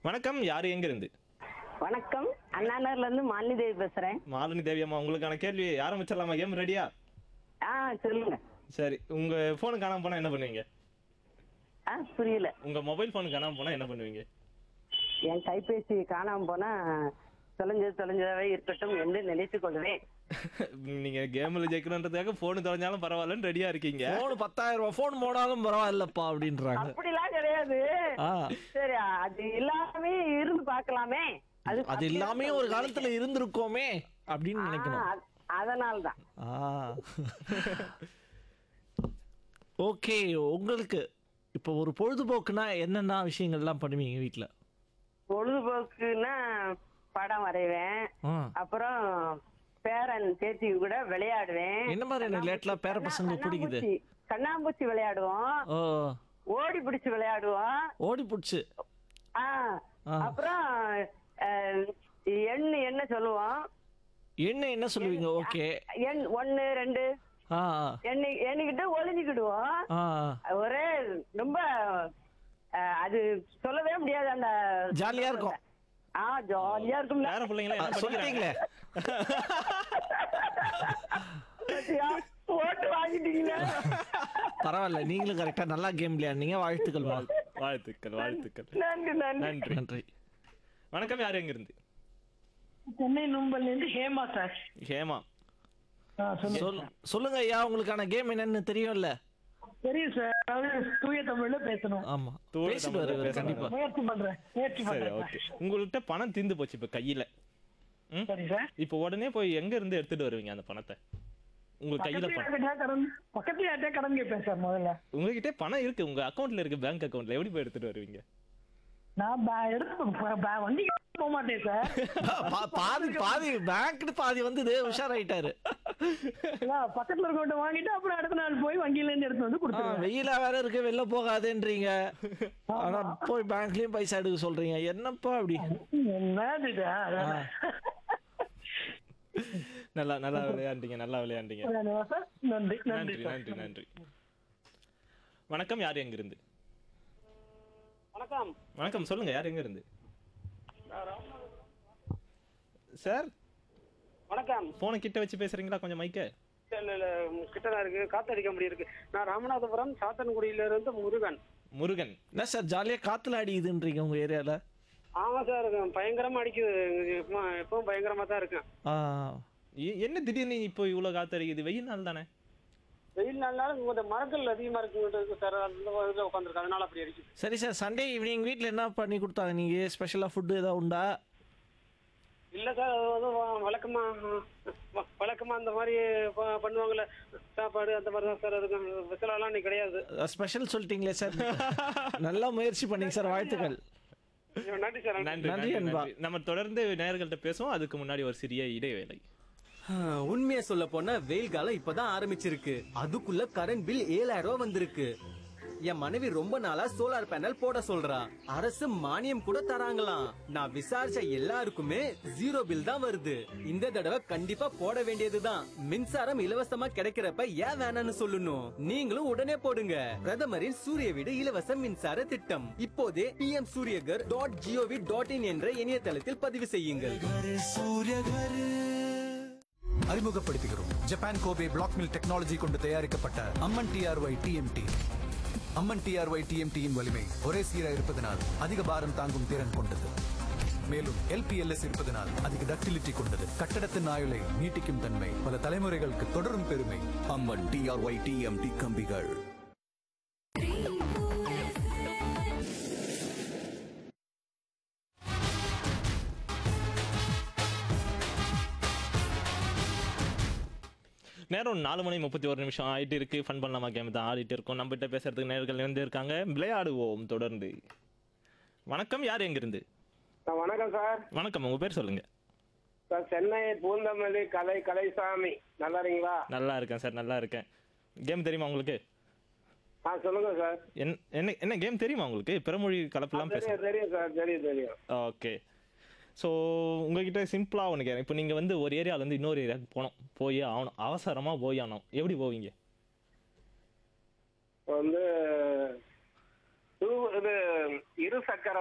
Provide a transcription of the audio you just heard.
வணக்கம் யாரு எங்க இருந்து வணக்கம் அண்ணாநகர்ல இருந்து மாலினி தேவி பேசுறேன் மாலினி தேவி அம்மா உங்களுக்கான கேள்வி ஆரம்பிச்சிடலாமா கேம் ரெடியா ஆ சொல்லுங்க சரி உங்க போன் காணாம போனா என்ன பண்ணுவீங்க ஆ புரியல உங்க மொபைல் போன் காணாம போனா என்ன பண்ணுவீங்க என் கைபேசி காணாம போனா தொலைஞ்சது தொலைஞ்சதாவே இருக்கட்டும் என்று நினைத்துக் கொள்வேன் நீங்க கேம்ல ஜெயிக்கணுன்றதுக்காக போன் தொலைஞ்சாலும் பரவாயில்லன்னு ரெடியா இருக்கீங்க போன் பத்தாயிரம் ரூபாய் போன் போனாலும் பரவாயில்லப்பா அப்படின்றாங்க அப்படிலாம் கிடையாது ஆ. சரி அது எல்லாமே இருந்து பார்க்கலாமே அது அது எல்லாமே ஒரு காலத்துல இருந்திருக்கோமே அப்படின்னு நினைக்கணும் அதனால தான் ஆ ஓகே உங்களுக்கு இப்போ ஒரு பொழுதுபோக்குனா என்னென்ன விஷயங்கள்லாம் பண்ணுவீங்க வீட்ல பொழுதுபோக்குன்னா படம் வரைவேன் ஆ. அப்புறம் பேரன் பேத்தி கூட விளையாடுவேன் என்ன மாதிரியான விளையாட்டுலாம் பேர பசங்களுக்கு பிடிக்குது கண்ணாம்பூச்சி- கண்ணாம்பூச்சி விளையாடுவோம் ஓ ஓடி பிடிச்சு விளையாடுவோம் ஓடி புடிச்சு ஆ, ஆ. அப்புறம் அஹ், எண்ணு என்ன சொல்லுவோம் என்ன என்ன சொல்லுவீங்க ஓகே எண் ஒன்னு ரெண்டு ஆ எண்ணி எண்ணிக்கிட்டு ஒளிஞ்சுக்கிடுவோம் ஆ ஒரே ரொம்ப அஹ், அது சொல்லவே முடியாது அந்த ஜாலியா இருக்கும் ஆ ஜாலியா இருக்கும்ல வேற பிள்ளைங்களா ஆ, என்ன சொல்லிட்டீங்களே பாத்தியா? ஓட்டு வாங்கிட்டீங்களே பரவாயில்ல நீங்களும் கரெக்டா நல்லா கேம் விளையாடுனீங்க வாழ்த்துக்கள்மா வாழ்த்துக்கள் வாழ்த்துக்கள் நன்றி நன்றி நன்றி நன்றி வணக்கம் யாரு எங்க இருந்து சென்னை நும்பல்ல இருந்து ஹேமா சார் ஹேமா ஆ, சொல்லுங்க சொல் சொல்லுங்க ஐயா உங்களுக்கான கேம் என்னன்னு தெரியும்ல தெரியும் சார் அதாவது தூய தமிழ்ல பேசணும் ஆமா தூய பேசிடுவாரு தமிழ்ல இவரு பேசணும். கண்டிப்பா முயற்சி பண்றேன் முயற்சி சரி பண்றேன் ஓகே உங்கள்கிட்ட பணம் தீந்து போச்சு இப்ப கையில ம்? சரி சார் இப்போ உடனே போய் எங்க இருந்து எடுத்துட்டு வருவீங்க அந்த பணத்தை உங்க கையில பக்கத்துல பணம் யார்கிட்டயா கடன் பக்கத்துல யார்கிட்டயா கடன் கேட்பேன் சார் முதல்ல உங்ககிட்ட பணம் இருக்கு உங்க அக்கவுண்ட்ல இருக்கு பேங்க் அக்கவுண்ட்ல எப்படி போய் எடுத்துட்டு வருவீங்க நான் பே- எடுத்து ப- பே- வண்டி போக மாட்டேன் சார் பா- பாதி பாதி பேங்க்னு பாதி வந்து உஷாராயிட்டாரு இல்ல, பக்கத்துல இருக்கவங்க வாங்கிட்டு அப்புறம் அடுத்த நாள் போய் வங்கியில இருந்து எடுத்து வந்து ஆ, கொடுத்துருவேன் வெயிலா வேற இருக்கு வெளில போகாதேன்றீங்க ஆனா போய் பேங்க்லயும் பைசா எடுக்க சொல்றீங்க என்னப்பா அப்படி என்னது இது? அதான். நல்லா நல்லா விளையாண்டீங்க நல்லா விளையாண்டீங்க அதான் சார் நன்றி நன்றி நன்றி சார் நன்றி நன்றி வணக்கம் யார் எங்க இருந்து வணக்கம் வணக்கம் சொல்லுங்க யார் எங்க இருந்து சார் வணக்கம் போனை கிட்ட வச்சு பேசுறீங்களா கொஞ்சம் மைக்க இல்ல இல்ல கிட்டதான் இருக்கு காத்தடிக்க முடியும் இருக்கு நான் ராமநாதபுரம் சாத்தன்குடியில இருந்து முருகன் முருகன் என்ன சார் ஜாலியா காத்துல அடிக்குதுன்றீங்க உங்க ஏரியால ஆமா சார் பயங்கரமா அடிக்குது எப்பவும் எப்பவும் பயங்கரமா தான் இருக்கேன் ஆ எ- என்ன திடீர்னு இப்போ இவ்வளவு காத்தடிக்குது வெயில் நாள் தானே வெயில் நாள்னால இந்த மரங்கள் அதிகமா இருக்கு சார் அந்த இதுல உட்காந்துருக்கு அதனால அப்படி அடிக்குது சரி சார் சண்டே ஈவினிங் வீட்ல என்ன பண்ணி கொடுத்தாங்க நீங்க ஸ்பெஷலா ஃபுட் ஏதாவது உண்டா இல்ல சார் அது வந்து வ- வழக்கமா வ- வழக்கமா அந்த மாதிரி ப- பண்ணுவாங்கல்ல சாப்பாடு அந்த மாதிரி தான் சார் இருக்கும் விசலாலாம் இன்னைக்கு கிடையாது ஸ்பெஷல் சொல்லிட்டீங்களே சார் நல்லா முயற்சி பண்ணீங்க சார் வாழ்த்துக்கள் நன்றி சார் நன்றி நன்றி, நன்றி அன்பா. நன்றி. நம்ம தொடர்ந்து நேயர்கள்ட்ட பேசுவோம் அதுக்கு முன்னாடி ஒரு சிறிய இடைவேளை உண்மையை சொல்ல போனா வெயில் காலம் இப்பதான் ஆரம்பிச்சிருக்கு அதுக்குள்ள கரண்ட் பில் ஏழாயிரம் ரூபாய் வந்திருக்கு என் மனைவி ரொம்ப நாளா சோலார் பேனல் போட சொல்றா அரசு மானியம் கூட தராங்களாம் நான் விசாரிச்ச எல்லாருக்குமே ஜீரோ பில் தான் வருது இந்த தடவை கண்டிப்பா போட வேண்டியதுதான் மின்சாரம் இலவசமா கிடைக்கிறப்ப ஏன் வேணாம்னு சொல்லணும் நீங்களும் உடனே போடுங்க பிரதமரின் சூரிய வீடு இலவச மின்சார திட்டம் இப்போதே PM Suryaghar dot GOV dot in என்ற இணையதளத்தில் பதிவு செய்யுங்கள் அறிமுகப்படுத்துகிறோம் Japan Kobe block mill technology கொண்டு தயாரிக்கப்பட்ட Amman TRY TMT Amman TRY டிஎம்டியின் வலிமை ஒரே சீராக இருப்பதனால் அதிக பாரம் தாங்கும் திறன் கொண்டது மேலும் எல்பிஎல்எஸ் இருப்பதனால் அதிக டக்டிலிட்டி கொண்டது கட்டடத்தின் ஆயுளை நீட்டிக்கும் தன்மை பல தலைமுறைகளுக்கு தொடரும் பெருமை அம்மன் டிஆர்ஒய் டிஎம்டி கம்பிகள் நேரம் நாலு மணி முப்பத்தி ஒரு நிமிஷம் ஆயிட்டு இருக்கு ஃபன் பண்ணலாமா கேம் தான் ஆடிட்டு இருக்கோம் நம்ம கிட்ட பேசுறதுக்கு நேர்கள் இருந்து இருக்காங்க விளையாடுவோம் தொடர்ந்து வணக்கம் யார் எங்க இருந்து வணக்கம் சார் வணக்கம் உங்க பேர் சொல்லுங்க சார் சென்னை பூந்தமல்லி கலை கலைசாமி நல்லா இருக்கீங்களா நல்லா இருக்கேன் சார் நல்லா இருக்கேன் கேம் தெரியுமா உங்களுக்கு ஆ சொல்லுங்க சார் என்- என்ன என்ன கேம் தெரியுமா உங்களுக்கு பிறமொழி கலப்பெல்லாம் பேச தெரியும் தெரியும் சார் தெரியும் தெரியும் ஓகே ஸோ உங்ககிட்ட சிம்பிளாக ஒன்று கேட்குறேன் இப்போ நீங்கள் வந்து ஒரு ஏரியாவிலேருந்து இன்னொரு ஏரியாவுக்கு போகணும் போய் ஆகணும் அவசரமாக போய் ஆகணும் எப்படி போவீங்க வந்து இது இரு சக்கர